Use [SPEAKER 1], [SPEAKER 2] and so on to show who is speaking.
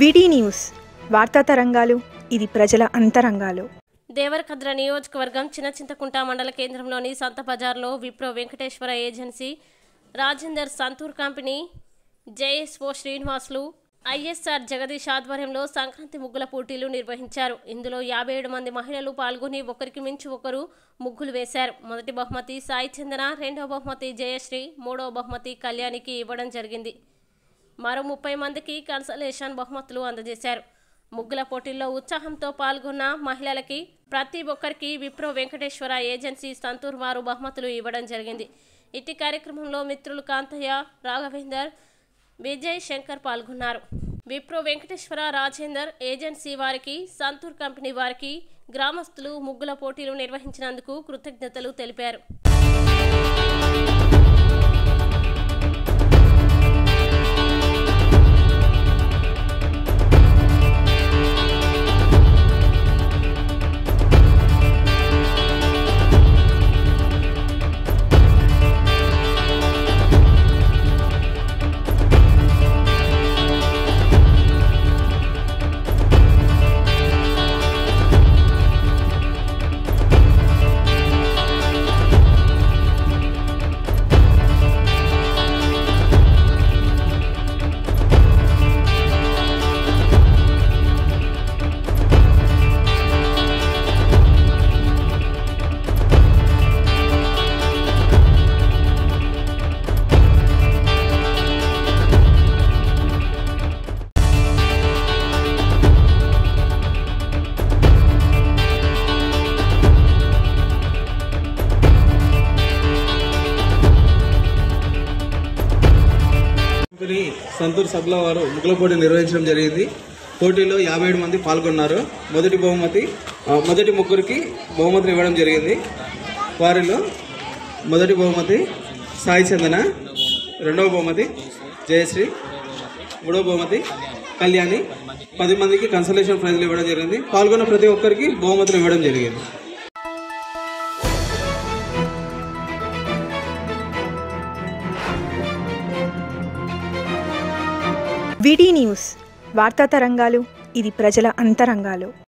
[SPEAKER 1] విడి న్యూస్ వార్తా తరంగాలు ఇది ప్రజల అంతరంగాలు
[SPEAKER 2] దేవరకద్ర నియోజకవర్గం చిన్నచింతకుంట మండల కేంద్రంలోని సంత బజార్లో Wipro Venkateswara agency Rajender Santoor company JSO Srinivasulu ISR Jagadeesh ఆధ్వర్యంలో సంక్రాంతి ముగ్గుల పోటీలు నిర్వహించారు ఇందులో యాభై ఏడు మంది మహిళలు పాల్గొని ఒకరికి మించి ఒకరు ముగ్గులు వేశారు మొదటి బహుమతి సాయి చందన రెండవ బహుమతి జయశ్రీ మూడవ బహుమతి కళ్యాణికి ఇవ్వడం జరిగింది మరో ముప్పై మందికి కన్సలేషన్ బహుమతులు అందజేశారు ముగ్గుల పోటీల్లో ఉత్సాహంతో పాల్గొన్న మహిళలకి ప్రతి ఒక్కరికి విప్రో వెంకటేశ్వర ఏజెన్సీ సంతూర్ వారు బహుమతులు ఇవ్వడం జరిగింది ఇట్టి కార్యక్రమంలో మిత్రులు కాంతయ్య రాఘవేందర్ విజయ్ శంకర్ పాల్గొన్నారు విప్రో వెంకటేశ్వర రాజేందర్ ఏజెన్సీ వారికి సంతూర్ కంపెనీ వారికి గ్రామస్తులు ముగ్గుల పోటీలు నిర్వహించినందుకు కృతజ్ఞతలు తెలిపారు
[SPEAKER 3] కంపెనీ సంతూర్ సబ్లా వారు ముగ్గుల పోటీ నిర్వహించడం జరిగింది పోటీలో యాభై ఏడు మంది పాల్గొన్నారు మొదటి బహుమతి ఆ, మొదటి ముగ్గురికి బహుమతిని ఇవ్వడం జరిగింది వారిలో మొదటి బహుమతి సాయి చందన రెండవ బహుమతి జయశ్రీ మూడవ బహుమతి కళ్యాణి పది మందికి కన్సలేషన్ ప్రైజ్లు ఇవ్వడం జరిగింది పాల్గొన్న ప్రతి ఒక్కరికి బహుమతులు ఇవ్వడం జరిగింది
[SPEAKER 1] విడి న్యూస్ వార్తా తరంగాలు ఇది ప్రజల అంతరంగాలు